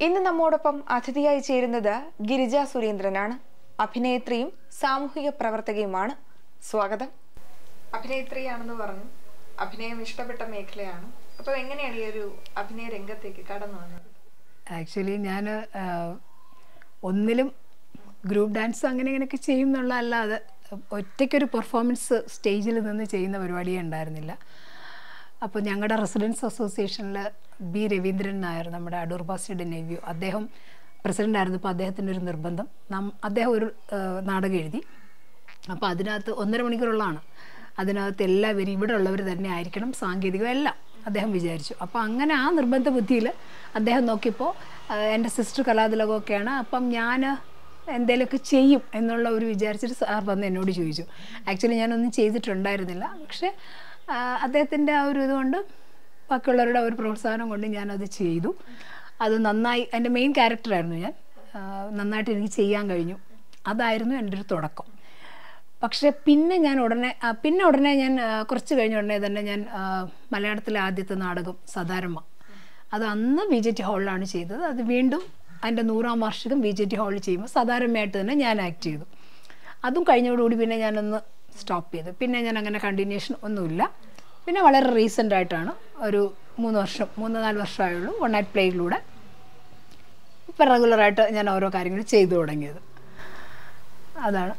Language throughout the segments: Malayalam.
ഇന്ന് നമ്മോടൊപ്പം അതിഥിയായി ചേരുന്നത് ഗിരിജ സുരേന്ദ്രനാണ് അഭിനേത്രിയും സാമൂഹിക പ്രവർത്തകയുമാണ് സ്വാഗതം അഭിനേത്രിയാണെന്ന് പറഞ്ഞു അഭിനയം ഇഷ്ടപ്പെട്ട മേഖലയാണ് അപ്പൊ എങ്ങനെയാണ് ഈ ഒരു അഭിനയ രംഗത്തേക്ക് കടന്നു വന്നത് ആക്ച്വലി ഞാൻ ഒന്നിലും ഗ്രൂപ്പ് ഡാൻസ് അങ്ങനെ ഇങ്ങനെയൊക്കെ ചെയ്യും എന്നുള്ള അല്ലാതെ ഒറ്റയ്ക്കൊരു പെർഫോമൻസ് സ്റ്റേജിൽ നിന്ന് ചെയ്യുന്ന പരിപാടിയേ ഉണ്ടായിരുന്നില്ല അപ്പോൾ ഞങ്ങളുടെ റെസിഡൻസ് അസോസിയേഷനിൽ ബി രവീന്ദ്രൻ നായർ നമ്മുടെ അടൂർ ബാസിയുടെ നെവ്യൂ അദ്ദേഹം പ്രസിഡൻ്റ് ആയിരുന്നു അപ്പോൾ അദ്ദേഹത്തിൻ്റെ ഒരു നിർബന്ധം നം അദ്ദേഹം ഒരു ആ, നാടകം എഴുതി അപ്പോൾ അതിനകത്ത് ഒന്നര മണിക്കൂറുള്ളതാണ് അതിനകത്ത് എല്ലാവരും ഇവിടെ ഉള്ളവർ തന്നെ ആയിരിക്കണം സാങ്കേതികം എല്ലാം അദ്ദേഹം വിചാരിച്ചു അപ്പോൾ അങ്ങനെ ആ നിർബന്ധ ബുദ്ധിയിൽ അദ്ദേഹം നോക്കിയപ്പോൾ ആ, എൻ്റെ സിസ്റ്റർ കലാതിലകമൊക്കെയാണ് അപ്പം ഞാൻ എന്തെങ്കിലുമൊക്കെ ചെയ്യും എന്നുള്ള ഒരു വിചാരിച്ചിട്ട് സാർ വന്ന് എന്നോട് ചോദിച്ചു ആക്ച്വലി ഞാനൊന്നും ചെയ്തിട്ടുണ്ടായിരുന്നില്ല പക്ഷേ ആ, അദ്ദേഹത്തിൻ്റെ ആ ഒരു ഇതുകൊണ്ട് ബാക്കിയുള്ളവരുടെ ആ ഒരു പ്രോത്സാഹനം കൊണ്ട് ഞാനത് ചെയ്തു അത് നന്നായി എൻ്റെ മെയിൻ ക്യാരക്ടറായിരുന്നു ഞാൻ ആ, നന്നായിട്ട് എനിക്ക് ചെയ്യാൻ കഴിഞ്ഞു അതായിരുന്നു എൻ്റെ ഒരു തുടക്കം പക്ഷേ പിന്നെ ഞാൻ ഉടനെ ആ, പിന്നെ ഉടനെ ഞാൻ ആ, കുറച്ച് കഴിഞ്ഞ ഉടനെ തന്നെ ഞാൻ ആ, മലയാളത്തിലെ ആദ്യത്തെ നാടകം സദാരമ്മ അത് അന്ന് വി ജെ ടി ഹാളിലാണ് ചെയ്തത് അത് വീണ്ടും അതിൻ്റെ നൂറാം വാർഷികം വി ജെ ടി ഹാളിൽ ചെയ്യുമ്പോൾ സദാരമ്മയായിട്ട് തന്നെ ഞാൻ ആക്ട് ചെയ്തു അതും കഴിഞ്ഞതോടുകൂടി പിന്നെ ഞാനൊന്ന് സ്റ്റോപ്പ് ചെയ്തു പിന്നെ ഞാൻ അങ്ങനെ കണ്ടിന്യൂഷൻ ഒന്നുമില്ല പിന്നെ വളരെ റീസെൻ്റ് ആയിട്ടാണ് ഒരു മൂന്ന് വർഷം മൂന്ന് നാല് വർഷമായുള്ളൂ വൺ നൈറ്റ് പ്ലേയിലൂടെ ഇപ്പം റെഗുലറായിട്ട് ഞാൻ ഓരോ കാര്യങ്ങൾ ചെയ്തു തുടങ്ങിയത് അതാണ്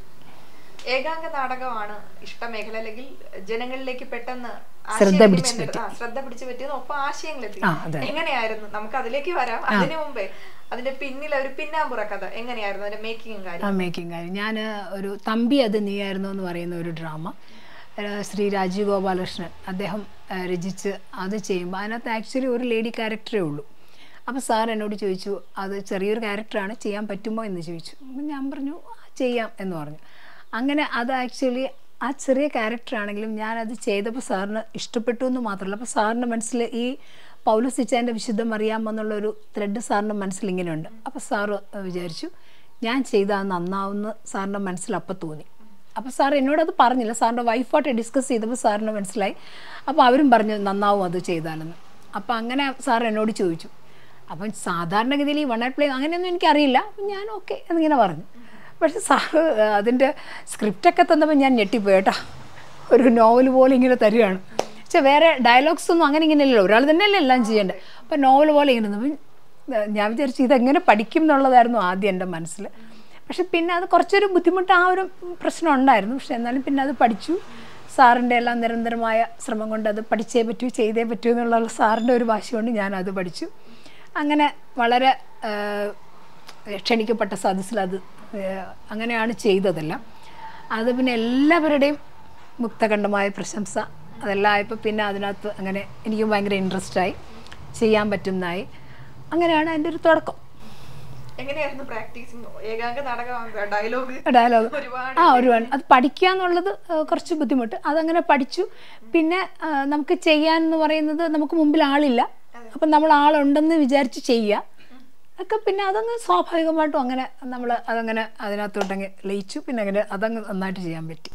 ഏകാംഗ നാടകമാണ് ഇഷ്ടമേഖല അല്ലെങ്കിൽ ജനങ്ങളിലേക്ക് പെട്ടെന്ന് ശ്രദ്ധ ആശയവിനിമയം പിടിച്ച് നടത്ത- ആ, ശ്രദ്ധ പിടിച്ചു പറ്റിയത് ഒപ്പം ആശയങ്ങൾ എത്തി ആ, അതെ. എങ്ങനെയായിരുന്നു നമുക്ക് അതിലേക്ക് വരാം അതിനു മുമ്പേ അതിന്റെ പിന്നിലെ ഒരു പിന്നാമ്പുറ കഥ എങ്ങനെയായിരുന്നു അതിന്റെ മേക്കിങ്ങും കാര്യം ആ മേക്കിംഗ് കാര്യം ഞാൻ ഒരു തമ്പി അത് നീയായിരുന്നു എന്ന് പറയുന്ന ഒരു ഡ്രാമ ഏഹ് ശ്രീ രാജീവ് ഗോപാലകൃഷ്ണൻ അദ്ദേഹം ഏഹ് രചിച്ച് അത് ചെയ്യുമ്പോൾ അതിനകത്ത് ആക്ച്വലി ഒരു ലേഡി ക്യാരക്ടറേ ഉള്ളൂ അപ്പോൾ സാർ എന്നോട് ചോദിച്ചു അത് ചെറിയൊരു ക്യാരക്ടറാണ് ചെയ്യാൻ പറ്റുമോ എന്ന് ചോദിച്ചു അപ്പം ഞാൻ പറഞ്ഞു "ആ, ചെയ്യാം എന്ന് പറഞ്ഞു അങ്ങനെ അത് ആക്ച്വലി ആ ചെറിയ ക്യാരക്ടറാണെങ്കിലും ഞാനത് ചെയ്തപ്പോൾ സാറിന് ഇഷ്ടപ്പെട്ടു എന്ന് മാത്രമല്ല അപ്പോൾ സാറിൻ്റെ മനസ്സിൽ ഈ പൗലോസ് ഇച്ചാൻ്റെ വിശുദ്ധം അറിയാമെന്നുള്ളൊരു ത്രെഡ് സാറിൻ്റെ മനസ്സിൽ ഇങ്ങനെയുണ്ട് അപ്പോൾ സാറ് വിചാരിച്ചു ഞാൻ ചെയ്താൽ നന്നാവുമെന്ന് സാറിൻ്റെ മനസ്സിൽ അപ്പം തോന്നി അപ്പോൾ സാർ എന്നോടത് പറഞ്ഞില്ല സാറിൻ്റെ വൈഫായിട്ട് ഡിസ്കസ് ചെയ്തപ്പോൾ സാറിന് മനസ്സിലായി അപ്പോൾ അവരും പറഞ്ഞു നന്നാവും അത് ചെയ്താലെന്ന് അപ്പോൾ അങ്ങനെ സാർ എന്നോട് ചോദിച്ചു അപ്പം സാധാരണഗതിയിൽ ഈ വൺ നൈറ്റ് പ്ലേ അങ്ങനെയൊന്നും എനിക്കറിയില്ല അപ്പം ഞാൻ ഓക്കെ എന്നിങ്ങനെ പറഞ്ഞു പക്ഷെ സാറ് അതിൻ്റെ സ്ക്രിപ്റ്റൊക്കെ തന്നപ്പോൾ ഞാൻ ഞെട്ടിപ്പോയി കേട്ടോ ഒരു നോവൽ പോലെ ഇങ്ങനെ തരികയാണ് പക്ഷെ വേറെ ഡയലോഗ്സ് ഒന്നും അങ്ങനെ ഇങ്ങനെ അല്ലല്ലോ ഒരാൾ തന്നെയല്ലേ എല്ലാം ചെയ്യേണ്ടത് അപ്പം നോവൽ പോലെ ഇങ്ങനെ ഇരുന്നു. അപ്പം ഏഹ് ഞാൻ വിചാരിച്ചു ഇതെങ്ങനെ പഠിക്കും എന്നുള്ളതായിരുന്നു ആദ്യം എൻ്റെ മനസ്സിൽ പക്ഷെ പിന്നെ അത് കുറച്ചൊരു ബുദ്ധിമുട്ട് ആ ഒരു പ്രശ്നം ഉണ്ടായിരുന്നു പക്ഷെ എന്നാലും പിന്നെ അത് പഠിച്ചു സാറിൻ്റെ എല്ലാം നിരന്തരമായ ശ്രമം കൊണ്ട് അത് പഠിച്ചേ പറ്റൂ ചെയ്തേ പറ്റൂ എന്നുള്ള സാറിൻ്റെ ഒരു വാശി കൊണ്ട് ഞാൻ അത് പഠിച്ചു അങ്ങനെ വളരെ ഏഹ്, ക്ഷണിക്കപ്പെട്ട സദസ്സിൽ അത് ഏഹ്, അങ്ങനെയാണ് ചെയ്തതെല്ലാം അത് പിന്നെ എല്ലാവരുടെയും മുക്തകണ്ഠമായ പ്രശംസ അതെല്ലാം ആയപ്പോൾ പിന്നെ അതിനകത്ത് അങ്ങനെ എനിക്ക് ഭയങ്കര ഇൻട്രസ്റ്റായി ചെയ്യാൻ പറ്റുന്നതായി അങ്ങനെയാണ് എൻ്റെ ഒരു തുടക്കം എങ്ങനെയായിരുന്നു പ്രാക്ടീസിങ് ഏകാംഗ നാടകം ഡയലോഗ് ഡയലോഗ് ഒരുപാട് ആ ഒരുപാട് അത് പഠിക്കുക എന്നുള്ളത് ആ, കുറച്ച് ബുദ്ധിമുട്ട് അതങ്ങനെ പഠിച്ചു പിന്നെ ആ, നമുക്ക് ചെയ്യാൻ എന്ന് പറയുന്നത് നമുക്ക് മുമ്പിൽ ആളില്ല അപ്പം നമ്മൾ ആളുണ്ടെന്ന് വിചാരിച്ച് ചെയ്യുക ഒക്കെ പിന്നെ അതങ്ങ് സ്വാഭാവികമായിട്ടും അങ്ങനെ നമ്മൾ അതങ്ങനെ അതിനകത്തോട്ടങ്ങ് ലയിച്ചു പിന്നെ അങ്ങനെ അതങ്ങ് നന്നായിട്ട് ചെയ്യാൻ പറ്റി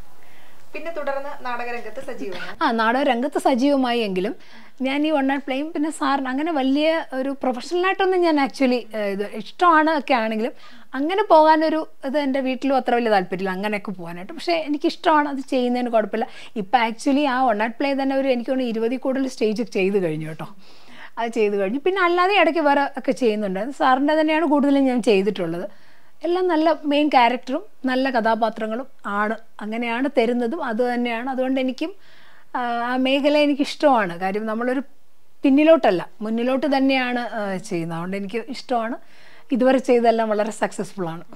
പിന്നെ തുടർന്ന് നാടകരംഗത്ത് സജീവമാണ് ആ നാടക രംഗത്ത് സജീവമായി എങ്കിലും ഞാൻ ഈ വൺ നൈറ്റ് പ്ലേയും പിന്നെ സാറിന് അങ്ങനെ വലിയ ഒരു പ്രൊഫഷണലായിട്ടൊന്നും ഞാൻ ആക്ച്വലി ഇത് ഇഷ്ടമാണ് ഒക്കെ ആണെങ്കിലും അങ്ങനെ പോകാനൊരു ഇത് എൻ്റെ വീട്ടിലും അത്ര വലിയ താല്പര്യമില്ല അങ്ങനെയൊക്കെ പോകാനായിട്ട് പക്ഷേ എനിക്കിഷ്ടമാണ് അത് ചെയ്യുന്നതിന് കുഴപ്പമില്ല ഇപ്പം ആക്ച്വലി ആ വൺ നൈറ്റ് പ്ലേ തന്നെ ഒരു എനിക്ക് തോന്നുന്നു ഇരുപതിൽ കൂടുതൽ സ്റ്റേജ് ചെയ്ത് കഴിഞ്ഞു കേട്ടോ അത് ചെയ്ത് കഴിഞ്ഞു പിന്നെ അല്ലാതെ ഇടയ്ക്ക് വേറെ ഒക്കെ ചെയ്യുന്നുണ്ട് അത് സാറിൻ്റെ തന്നെയാണ് കൂടുതലും ഞാൻ ചെയ്തിട്ടുള്ളത് എല്ലാം നല്ല മെയിൻ ക്യാരക്ടറും നല്ല കഥാപാത്രങ്ങളും ആണ് അങ്ങനെയാണ് തരുന്നതും അത് തന്നെയാണ് അതുകൊണ്ട് എനിക്കും ആ, ആ മേഖല എനിക്കിഷ്ടമാണ് കാര്യം നമ്മളൊരു പിന്നിലോട്ടല്ല മുന്നിലോട്ട് തന്നെയാണ് ആ, ചെയ്യുന്നത് അതുകൊണ്ട് എനിക്ക് ഇഷ്ടമാണ് ഇതുവരെ ചെയ്തതെല്ലാം വളരെ സക്സസ്ഫുൾ ആണ്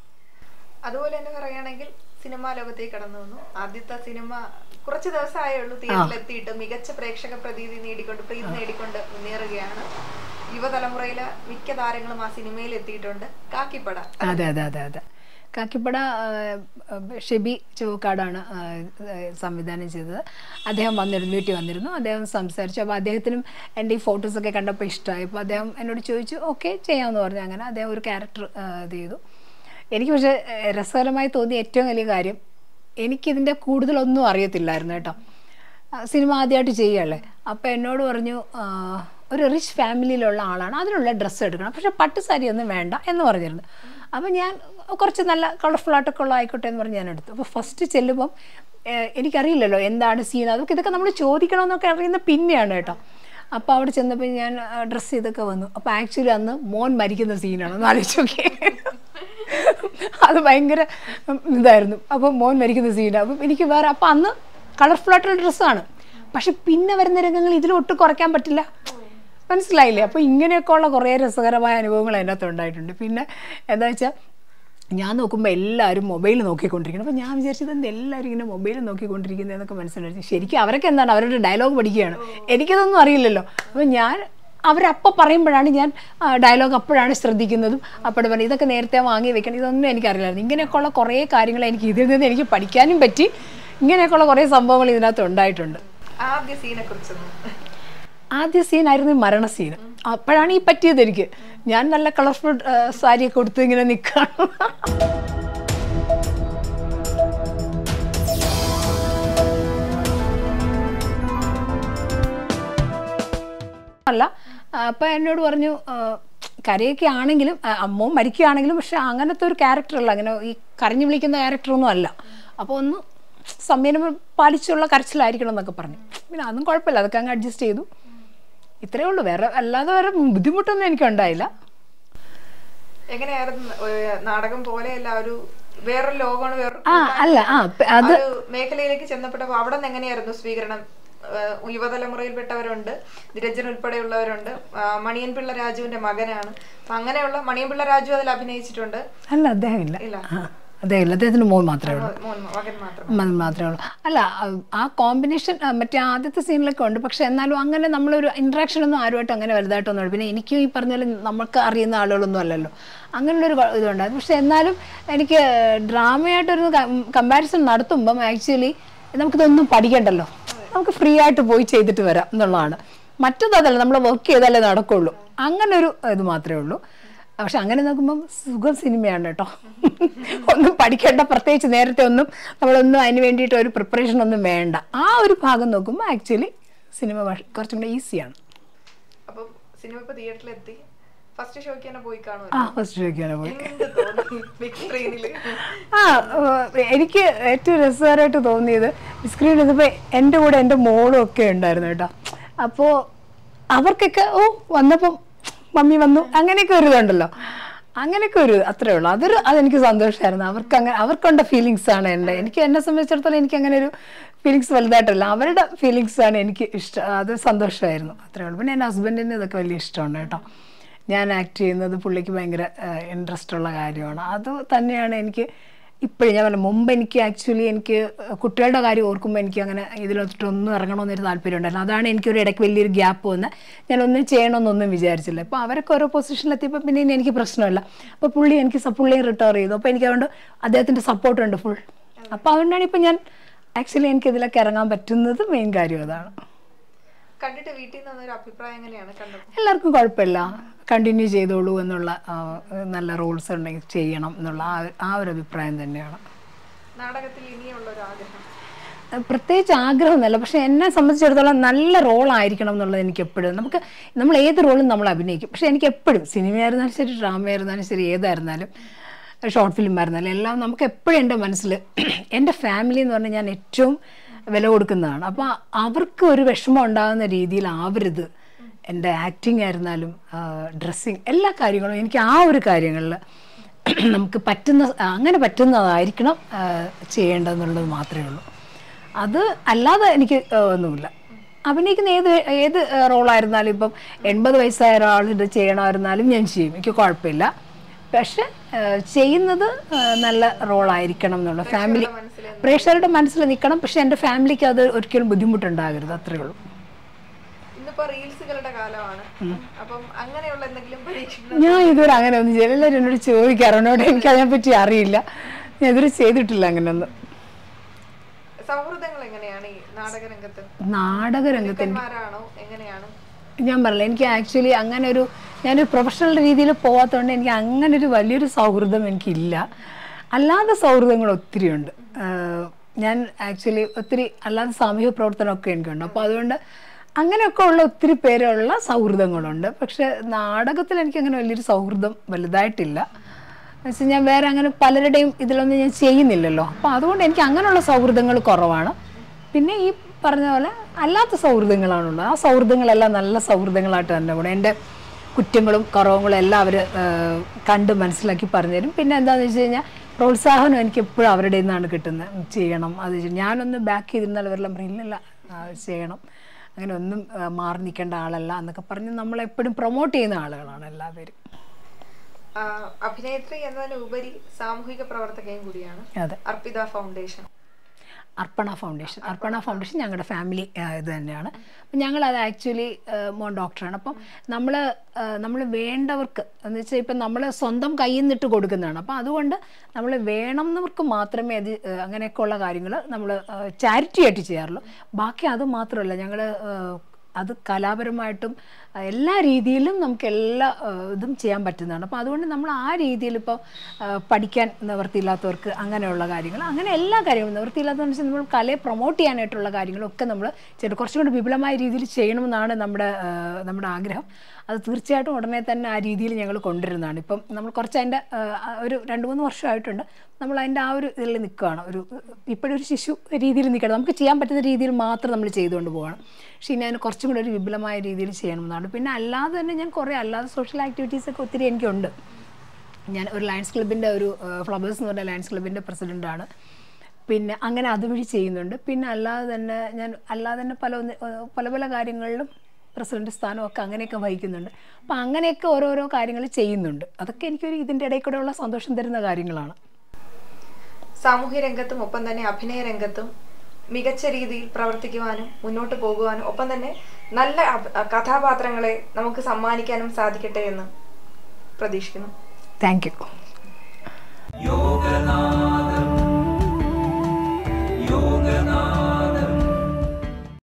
അതുപോലെ തന്നെ പറയുകയാണെങ്കിൽ സിനിമാ ലോകത്തേക്ക് കടന്നു വന്നു ആദ്യത്തെ സിനിമ കുറച്ച് ദിവസമായേ ഉള്ളൂ തിയേറ്ററിൽ എത്തിയിട്ട് മികച്ച പ്രേക്ഷക പ്രതീതി നേടിക്കൊണ്ട് പ്രീതി നേടിക്കൊണ്ട് മുന്നേറുകയാണ് യുവതലമുറയിലെ മിക്ക താരങ്ങളും ആ സിനിമയിൽ എത്തിയിട്ടുണ്ട് കാക്കിപ്പട അതെ അതെ അതെ അതെ കാക്കിപ്പട ആ, ആ, ഷെബി ചുവക്കാടാണ് ആ, ആ, സംവിധാനം ചെയ്തത് അദ്ദേഹം വന്നിരുന്നു വീട്ടിൽ വന്നിരുന്നു അദ്ദേഹം സംസാരിച്ചു അപ്പോൾ അദ്ദേഹത്തിനും എൻ്റെ ഈ ഫോട്ടോസൊക്കെ കണ്ടപ്പോൾ ഇഷ്ടമായി അപ്പോൾ അദ്ദേഹം എന്നോട് ചോദിച്ചു ഓക്കെ ചെയ്യാമെന്ന് പറഞ്ഞു അങ്ങനെ അദ്ദേഹം ഒരു ക്യാരക്ടർ ഇത് ചെയ്തു എനിക്ക് പക്ഷേ ഏഹ്, രസകരമായി തോന്നിയ ഏറ്റവും വലിയ കാര്യം എനിക്കിതിൻ്റെ കൂടുതലൊന്നും അറിയത്തില്ലായിരുന്നു കേട്ടോ ആ, സിനിമ ആദ്യമായിട്ട് ചെയ്യുകയല്ലേ അപ്പോൾ എന്നോട് പറഞ്ഞു ആ, ഒരു റിച്ച് ഫാമിലിയിലുള്ള ആളാണ് അതിനുള്ള ഡ്രസ്സ് എടുക്കണം പക്ഷേ പട്ട് സാരി ഒന്നും വേണ്ട എന്ന് പറഞ്ഞിരുന്നു അപ്പോൾ ഞാൻ കുറച്ച് നല്ല കളർഫുൾ ആയിട്ടൊക്കെ ഉള്ള ആയിക്കോട്ടെ എന്ന് പറഞ്ഞ് ഞാൻ എടുത്തു അപ്പോൾ ഫസ്റ്റ് ചെല്ലുമ്പം ഏഹ്, എനിക്കറിയില്ലല്ലോ എന്താണ് സീൻ അതൊക്കെ ഇതൊക്കെ നമ്മൾ ചോദിക്കണമെന്നൊക്കെ അറിയുന്ന പിന്നെയാണ് കേട്ടോ അപ്പോൾ അവിടെ ചെന്നപ്പോൾ ഞാൻ ഡ്രസ്സ് ചെയ്തൊക്കെ വന്നു അപ്പോൾ ആക്ച്വലി അന്ന് മോൻ മരിക്കുന്ന സീനാണ് ഒന്ന് ആലോചിച്ച് നോക്കിയേ അത് ഭയങ്കര ഉം, ഇതായിരുന്നു അപ്പം മോൻ മരിക്കുന്ന സീനാണ് അപ്പം എനിക്ക് വേറെ അപ്പം അന്ന് കളർഫുൾ ആയിട്ടുള്ള ഡ്രസ്സാണ് പക്ഷെ പിന്നെ വരുന്ന രംഗങ്ങൾ ഇതിലൊട്ടും കുറയ്ക്കാൻ പറ്റില്ല മനസ്സിലായില്ലേ അപ്പോൾ ഇങ്ങനെയൊക്കെ ഉള്ള കുറേ രസകരമായ അനുഭവങ്ങൾ അതിനകത്ത് ഉണ്ടായിട്ടുണ്ട് പിന്നെ എന്താ വെച്ചാൽ ഞാൻ നോക്കുമ്പോൾ എല്ലാവരും മൊബൈൽ നോക്കിക്കൊണ്ടിരിക്കണം അപ്പോൾ ഞാൻ വിചാരിച്ചത് എന്താ എല്ലാവരും ഇങ്ങനെ മൊബൈൽ നോക്കിക്കൊണ്ടിരിക്കുന്നതെന്നൊക്കെ മനസ്സിലായി ശരിക്കും അവരൊക്കെ എന്താണ് അവരുടെ ഡയലോഗ് പഠിക്കുകയാണ് എനിക്കതൊന്നും അറിയില്ലല്ലോ അപ്പോൾ ഞാൻ അവരപ്പോൾ പറയുമ്പോഴാണ് ഞാൻ ഡയലോഗ് അപ്പോഴാണ് ശ്രദ്ധിക്കുന്നതും അപ്പോഴും പറഞ്ഞു ഇതൊക്കെ നേരത്തെ വാങ്ങി വെക്കണം ഇതൊന്നും എനിക്കറിയില്ലായിരുന്നു ഇങ്ങനെയൊക്കെയുള്ള കുറേ കാര്യങ്ങൾ എനിക്ക് ഇതിൽ നിന്ന് എനിക്ക് പഠിക്കാനും പറ്റി ഇങ്ങനെയൊക്കെയുള്ള കുറേ സംഭവങ്ങൾ ഇതിനകത്ത് ഉണ്ടായിട്ടുണ്ട് ആദ്യ സീനെ കുറിച്ചൊന്നും ആദ്യ സീനായിരുന്നു ഈ മരണ സീൻ അപ്പോഴാണ് ഈ പറ്റിയത് എനിക്ക് ഞാൻ നല്ല കളർഫുൾ സാരിയൊക്കെ കൊടുത്ത് ഇങ്ങനെ നിൽക്കുകയാണ് അല്ല അപ്പം എന്നോട് പറഞ്ഞു ആ, കരയൊക്കെ ആണെങ്കിലും ആ, അമ്മവും മരിക്കുകയാണെങ്കിലും പക്ഷെ അങ്ങനത്തെ ഒരു ക്യാരക്ടറല്ല അങ്ങനെ ഈ കരഞ്ഞു വിളിക്കുന്ന ക്യാരക്ടറൊന്നും അല്ല അപ്പോൾ ഒന്ന് സംയമനം പാലിച്ചുള്ള കരച്ചിലായിരിക്കണം എന്നൊക്കെ പറഞ്ഞു പിന്നെ അതൊന്നും കുഴപ്പമില്ല അതൊക്കെ അങ്ങ് അഡ്ജസ്റ്റ് ചെയ്തു ഇത്രയേ ഉള്ളൂ വേറെ അല്ലാതെ വേറെ ബുദ്ധിമുട്ടൊന്നും എനിക്കുണ്ടായില്ല എങ്ങനെയായിരുന്നു ഒരു നാടകം പോലെയല്ല ഒരു വേറൊരു ലോകമാണ് വേറൊരു ആ അല്ല ആ പ- ആ അത് ഒരു മേഖലയിലേക്ക് ചെന്നപ്പെട്ടപ്പോ അവിടെ നിന്ന് എങ്ങനെയായിരുന്നു സ്വീകരണം ഏഹ് യുവതലമുറയിൽപ്പെട്ടവരുണ്ട് നിരഞ്ജൻ ഉൾപ്പെടെയുള്ളവരുണ്ട് ആ, മണിയൻ പിള്ള രാജുവിന്റെ മകനാണ് അപ്പൊ അങ്ങനെയുള്ള മണിയൻ പിള്ള രാജു അതിൽ അഭിനയിച്ചിട്ടുണ്ട് അല്ല അദ്ദേഹം ഇല്ല ഇല്ല. ആ അദ്ദേഹം ഇല്ല അദ്ദേഹത്തിന് മോൻ മാത്രമേ ഉള്ളൂ മോൻ മകൻ മാത്രം മ- മാത്രമേ ഉള്ളൂ അല്ല ആ- ആ കോമ്പിനേഷൻ മറ്റേ ആദ്യത്തെ സീനിലൊക്കെ ഉണ്ട് പക്ഷെ എന്നാലും അങ്ങനെ നമ്മളൊരു ഇൻട്രാക്ഷൻ ഒന്നും ആരുമായിട്ട് അങ്ങനെ വലുതായിട്ടൊന്നും ഇല്ല. പിന്നെ എനിക്കും ഈ പറഞ്ഞ പോലെ നമുക്ക് അറിയുന്ന ആളുകളൊന്നും അല്ലല്ലോ അങ്ങനെയുള്ളൊരു കൊ- ഇതുണ്ടായിരുന്നു പക്ഷെ എന്നാലും എനിക്ക് ഡ്രാമയായിട്ടൊരു കമ്പാരിസൺ നടത്തുമ്പം ആക്ച്വലി നമുക്കിതൊന്നും പഠിക്കണ്ടല്ലോ നമുക്ക് ഫ്രീ ആയിട്ട് പോയി ചെയ്തിട്ട് വരാം എന്നുള്ളതാണ് മറ്റൊന്നതല്ല നമ്മൾ വർക്ക് ചെയ്താലേ നടക്കുള്ളൂ അങ്ങനെ ഒരു ഇത് മാത്രമേ ഉള്ളൂ പക്ഷെ അങ്ങനെ നോക്കുമ്പം സുഖം സിനിമയാണ് കേട്ടോ ഒന്നും പഠിക്കേണ്ട പ്രത്യേകിച്ച് നേരത്തെ ഒന്നും നമ്മളൊന്നും അതിന് വേണ്ടിയിട്ട് ഒരു പ്രിപ്പറേഷൻ ഒന്നും വേണ്ട ആ ഒരു ഭാഗം നോക്കുമ്പോൾ ആക്ച്വലി സിനിമ വ- കുറച്ചും കൂടെ ഈസിയാണ് അപ്പം സിനിമ ഇപ്പൊ തിയേറ്ററിലെത്തി ഫസ്റ്റ് ഷോയ്ക്ക് തന്നെ പോയി ആ കാണുമല്ലോ ഫസ്റ്റ് ചോദിക്കാനോ പോയി എന്ത് തോന്നി ബിഗ് സ്ക്രീനിൽ ആ ഏഹ് എനിക്ക് ഏറ്റവും രസകരമായിട്ട് തോന്നിയത് സ്ക്രീൻ ഇരുന്നപ്പോൾ എൻ്റെ കൂടെ എൻ്റെ മോളും ഒക്കെ ഉണ്ടായിരുന്നു കേട്ടോ അപ്പോൾ അവർക്കൊക്കെ ഓ വന്നപ്പം മമ്മി വന്നു അങ്ങനെയൊക്കെ ഒരു ഇതുണ്ടല്ലോ അങ്ങനെയൊക്കെ ഒരു അത്രേ ഉള്ളൂ അതൊരു അതെനിക്ക് സന്തോഷമായിരുന്നു അവർക്ക് അങ്ങനെ അവർക്കുണ്ട ഫീലിങ്സ് ആണ് എൻ്റെ എനിക്ക് എന്നെ സംബന്ധിച്ചിടത്തോളം എനിക്ക് അങ്ങനെ ഒരു ഫീലിങ്സ് വലുതായിട്ടല്ല അവരുടെ ഫീലിങ്സ് ആണ് എനിക്ക് ഇഷ്ടം അത് സന്തോഷമായിരുന്നു അത്രേ ഉള്ളൂ പിന്നെ എൻ്റെ ഹസ്ബൻഡിന് ഇതൊക്കെ വലിയ ഇഷ്ടമാണ് കേട്ടോ ഞാൻ ആക്ട് ചെയ്യുന്നത് പുള്ളിക്ക് ഭയങ്കര ഇൻട്രസ്റ്റ് ഉള്ള കാര്യമാണ് അത് തന്നെയാണ് എനിക്ക് ഇപ്പോഴും ഞാൻ പറഞ്ഞു മുമ്പ് എനിക്ക് ആക്ച്വലി എനിക്ക് കുട്ടികളുടെ കാര്യം ഓർക്കുമ്പോൾ എനിക്ക് അങ്ങനെ ഇതിലൊട്ടൊന്നും ഇറങ്ങണമെന്നൊരു താല്പര്യം ഉണ്ടായിരുന്നു അതാണ് എനിക്കൊരു ഇടയ്ക്ക് വലിയൊരു ഗ്യാപ്പ് വന്ന് ഞാൻ ഒന്നും ചെയ്യണമെന്നൊന്നും വിചാരിച്ചില്ല ഇപ്പോൾ അവരൊക്കെ ഓരോ പൊസിഷനിലെത്തിയപ്പോൾ പിന്നെ ഇനി എനിക്ക് പ്രശ്നമില്ല അപ്പോൾ പുള്ളി എനിക്ക് സ- പുള്ളിയും റിട്ടയർ ചെയ്തു അപ്പോൾ എനിക്ക് അതുകൊണ്ട് അദ്ദേഹത്തിൻ്റെ സപ്പോർട്ടുണ്ട് ഫുൾ അപ്പോൾ അതുകൊണ്ടാണ് ഇപ്പം ഞാൻ ആക്ച്വലി എനിക്ക് ഇതിലൊക്കെ ഇറങ്ങാൻ പറ്റുന്നത് മെയിൻ കാര്യം അതാണ് കണ്ടിട്ട് വീട്ടിൽ നിന്ന് ഒരു അഭിപ്രായം എങ്ങനെയാണ് കണ്ടത് എല്ലാവർക്കും കുഴപ്പമില്ല കണ്ടിന്യൂ ചെയ്തോളൂ എന്നുള്ള ആ, നല്ല റൂൾസ് ഉണ്ടെങ്കിൽ ചെയ്യണം എന്നുള്ള ആ ആ ഒരു അഭിപ്രായം തന്നെയാണ് നാടകത്തിൽ ഇനിയുള്ള ഒരു ആഗ്രഹം അഹ് പ്രത്യേകിച്ച് ആഗ്രഹമൊന്നുമല്ല പക്ഷെ എന്നെ സംബന്ധിച്ചിടത്തോളം നല്ല റോളായിരിക്കണം എന്നുള്ളത് എനിക്ക് എപ്പോഴും നമുക്ക് നമ്മൾ ഏത് റോളും നമ്മൾ അഭിനയിക്കും പക്ഷെ എനിക്ക് എപ്പോഴും സിനിമയായിരുന്നാലും ശരി ഡ്രാമയായിരുന്നാലും ശരി ഏതായിരുന്നാലും ഷോർട്ട് ഫിലിം ആയിരുന്നാലും എല്ലാം നമുക്ക് എപ്പോഴും എൻ്റെ മനസ്സിൽ എൻ്റെ ഫാമിലി എന്ന് പറഞ്ഞാൽ ഞാൻ ഏറ്റവും വില കൊടുക്കുന്നതാണ് അപ്പോൾ അവർക്ക് ഒരു വിഷമം ഉണ്ടാകുന്ന രീതിയിലാവരുത് എൻ്റെ ആക്ടിങ് ആയിരുന്നാലും ഡ്രസ്സിങ് എല്ലാ കാര്യങ്ങളും എനിക്ക് ആ ഒരു കാര്യങ്ങളിൽ നമുക്ക് പറ്റുന്ന അങ്ങനെ പറ്റുന്നതായിരിക്കണം ആ, ചെയ്യേണ്ടതെന്നുള്ളത് മാത്രമേ ഉള്ളൂ അത് അല്ലാതെ എനിക്ക് ആ, ഒന്നുമില്ല അഭിനയിക്കുന്ന ഏത് ഏത് റോളായിരുന്നാലും ഇപ്പം എൺപത് വയസ്സായ ഒരാൾ ഇത് ചെയ്യണമായിരുന്നാലും ഞാൻ ചെയ്യും എനിക്ക് കുഴപ്പമില്ല പക്ഷെ ആ, ചെയ്യുന്നത് ആ, നല്ല റോളായിരിക്കണം എന്നുള്ള ഫാമിലി മനസ്സിൽ പ്രേക്ഷകരുടെ മനസ്സിൽ നിൽക്കണം പക്ഷെ എൻ്റെ ഫാമിലിക്ക് അത് ഒരിക്കലും ബുദ്ധിമുട്ടുണ്ടാകരുത് അത്രേ ഉള്ളൂ ഇന്നിപ്പോ റീൽസുകളുടെ കാലമാണ് അപ്പം അങ്ങനെയുള്ള എന്തെങ്കിലും പരീക്ഷണം ഞാൻ ഇതുവരെ അങ്ങനെ ഒന്നും ചെയ്യില്ല എല്ലാവരും എന്നോട് ചോദിക്കാറുണ്ട് എനിക്ക് അതിനെപ്പറ്റി അറിയില്ല ഞാൻ ഇതുവരെ ചെയ്തിട്ടില്ല അങ്ങനെയൊന്നും സൗഹൃദങ്ങൾ എങ്ങനെയാണ് ഈ നാടകരംഗത്ത് നാടകരംഗത്ത് മിടുക്കന്മാരാണോ എങ്ങനെയാണ് ഞാൻ പറഞ്ഞില്ല എനിക്ക് ആക്ച്വലി അങ്ങനെ ഒരു ഞാനൊരു പ്രൊഫഷണൽ രീതിയിൽ പോകാത്തതുകൊണ്ട് എനിക്ക് അങ്ങനെ ഒരു വലിയൊരു സൗഹൃദം എനിക്കില്ല അല്ലാതെ സൗഹൃദങ്ങൾ ഒത്തിരി ഉണ്ട് ആഹ് ഞാൻ ആക്ച്വലി ഒത്തിരി അല്ലാതെ സാമൂഹ്യ പ്രവർത്തനമൊക്കെ എനിക്കുണ്ട് അപ്പോൾ അതുകൊണ്ട് അങ്ങനെയൊക്കെ ഉള്ള ഒത്തിരി പേരുള്ള സൗഹൃദങ്ങളുണ്ട് പക്ഷെ നാടകത്തിൽ എനിക്ക് അങ്ങനെ വലിയൊരു സൗഹൃദം വലുതായിട്ടില്ല എന്നുവെച്ചാൽ ഞാൻ വേറെ അങ്ങനെ പലരുടെയും ഇതിലൊന്നും ഞാൻ ചെയ്യുന്നില്ലല്ലോ അപ്പോൾ അതുകൊണ്ട് എനിക്ക് അങ്ങനെയുള്ള സൗഹൃദങ്ങൾ കുറവാണ് പിന്നെ ഈ പറഞ്ഞ പോലെ അല്ലാത്ത സൗഹൃദങ്ങളാണുള്ളത് ആ സൗഹൃദങ്ങളെല്ലാം നല്ല സൗഹൃദങ്ങളായിട്ട് തന്നെ പോകണം എൻ്റെ കുറ്റങ്ങളും കുറവുകളും എല്ലാം അവർ കണ്ട് മനസ്സിലാക്കി പറഞ്ഞു തരും പിന്നെ എന്താണെന്ന് വെച്ച് കഴിഞ്ഞാൽ പ്രോത്സാഹനം എനിക്ക് എപ്പോഴും അവരുടെ നിന്നാണ് കിട്ടുന്നത് ചെയ്യണം അത് ചെയ്യണം. ഞാനൊന്ന് ബാക്ക് ചെയ്തിരുന്നാൽ അവരെല്ലാം പറയും ഇല്ലല്ല ആ, ചെയ്യണം അങ്ങനെ ഒന്നും ആ, മാറി നിൽക്കേണ്ട ആളല്ല എന്നൊക്കെ പറഞ്ഞ് നമ്മളെപ്പോഴും പ്രൊമോട്ട് ചെയ്യുന്ന ആളുകളാണ് എല്ലാവരും ആ, അഭിനേത്രി എന്നതിനുപരി സാമൂഹിക പ്രവർത്തകയും കൂടിയാണ് അതെ Arpitha foundation Arpana foundation Arpana foundation ഞങ്ങളുടെ ഫാമിലി ഇത് തന്നെയാണ് അപ്പം ഞങ്ങളത് ആക്ച്വലി മോൻ ഡോക്ടറാണ് അപ്പം നമ്മൾ നമ്മൾ വേണ്ടവർക്ക് എന്ന് വെച്ചാൽ ഇപ്പം നമ്മൾ സ്വന്തം കയ്യിൽ നിന്നിട്ട് കൊടുക്കുന്നതാണ് അപ്പം അതുകൊണ്ട് നമ്മൾ വേണമെന്നവർക്ക് മാത്രമേ അത് ആ, അങ്ങനെയൊക്കെയുള്ള കാര്യങ്ങൾ നമ്മൾ ചാരിറ്റി ആയിട്ട് ചെയ്യാറുള്ളൂ ബാക്കി അത് മാത്രമല്ല ഞങ്ങൾ അത് കലാപരമായിട്ടും ആ, എല്ലാ രീതിയിലും നമുക്ക് എല്ലാ ആ, ഇതും ചെയ്യാൻ പറ്റുന്നതാണ് അപ്പോൾ അതുകൊണ്ട് നമ്മൾ ആ രീതിയിൽ ഇപ്പോൾ പഠിക്കാൻ നിവൃത്തിയില്ലാത്തവർക്ക് അങ്ങനെയുള്ള കാര്യങ്ങൾ അങ്ങനെ എല്ലാ കാര്യങ്ങളും നിവൃത്തിയില്ലാത്തതെന്ന് വെച്ചാൽ നമ്മൾ കലയെ പ്രൊമോട്ട് ചെയ്യാനായിട്ടുള്ള കാര്യങ്ങളൊക്കെ നമ്മൾ ചെയ്യണം കുറച്ചും കൂടി വിപുലമായ രീതിയിൽ ചെയ്യണമെന്നാണ് നമ്മുടെ ആ, നമ്മുടെ ആഗ്രഹം അത് തീർച്ചയായിട്ടും ഉടനെ തന്നെ ആ രീതിയിൽ ഞങ്ങൾ കൊണ്ടുവരുന്നതാണ് ഇപ്പം നമ്മൾ കുറച്ച് അതിൻ്റെ ആ, ഒരു രണ്ട് മൂന്ന് വർഷമായിട്ടുണ്ട് നമ്മൾ അതിൻ്റെ ആ ഒരു ഇതിൽ നിൽക്കുകയാണ് ഒരു ഇപ്പോഴൊരു ശിശു രീതിയിൽ നിൽക്കണം നമുക്ക് ചെയ്യാൻ പറ്റുന്ന രീതിയിൽ മാത്രം നമ്മൾ ചെയ്തുകൊണ്ട് പോകണം പക്ഷേ ഇനി അതിന് കുറച്ചും കൂടി ഒരു വിപുലമായ രീതിയിൽ ചെയ്യണമെന്നാണ് പിന്നെ അല്ലാതെ തന്നെ ഞാൻ കുറേ അല്ലാതെ സോഷ്യൽ ആക്ടിവിറ്റീസൊക്കെ ഒത്തിരി എനിക്കുണ്ട് ഞാൻ ഒരു ലയൺസ് ക്ലബിൻ്റെ ഒരു ഫ്ലവേഴ്സ് എന്ന് പറഞ്ഞ ലയൺസ് ക്ലബിൻ്റെ പ്രസിഡൻ്റാണ് പിന്നെ അങ്ങനെ അതുവഴി ചെയ്യുന്നുണ്ട് പിന്നെ അല്ലാതെ തന്നെ ഞാൻ അല്ലാതെ തന്നെ പല ഒന്ന് ഏഹ് പല പല കാര്യങ്ങളിലും പ്രസിഡന്റ് സ്ഥാനമൊക്കെ അങ്ങനെയൊക്കെ വഹിക്കുന്നുണ്ട് അപ്പം അങ്ങനെയൊക്കെ ഓരോരോ കാര്യങ്ങൾ ചെയ്യുന്നുണ്ട് അതൊക്കെ എനിക്കൊരു ഇതിൻ്റെ ഇടയിൽ കൂടെയുള്ള സന്തോഷം തരുന്ന കാര്യങ്ങളാണ് സാമൂഹ്യ രംഗത്തും ഒപ്പം തന്നെ അഭിനയ രംഗത്തും മികച്ച രീതിയിൽ പ്രവർത്തിക്കുവാനും മുന്നോട്ട് പോകുവാനും ഒപ്പം തന്നെ നല്ല അഭ- കഥാപാത്രങ്ങളെ നമുക്ക് സമ്മാനിക്കാനും സാധിക്കട്ടെ എന്ന് പ്രതീക്ഷിക്കുന്നു താങ്ക് യു योगनाथ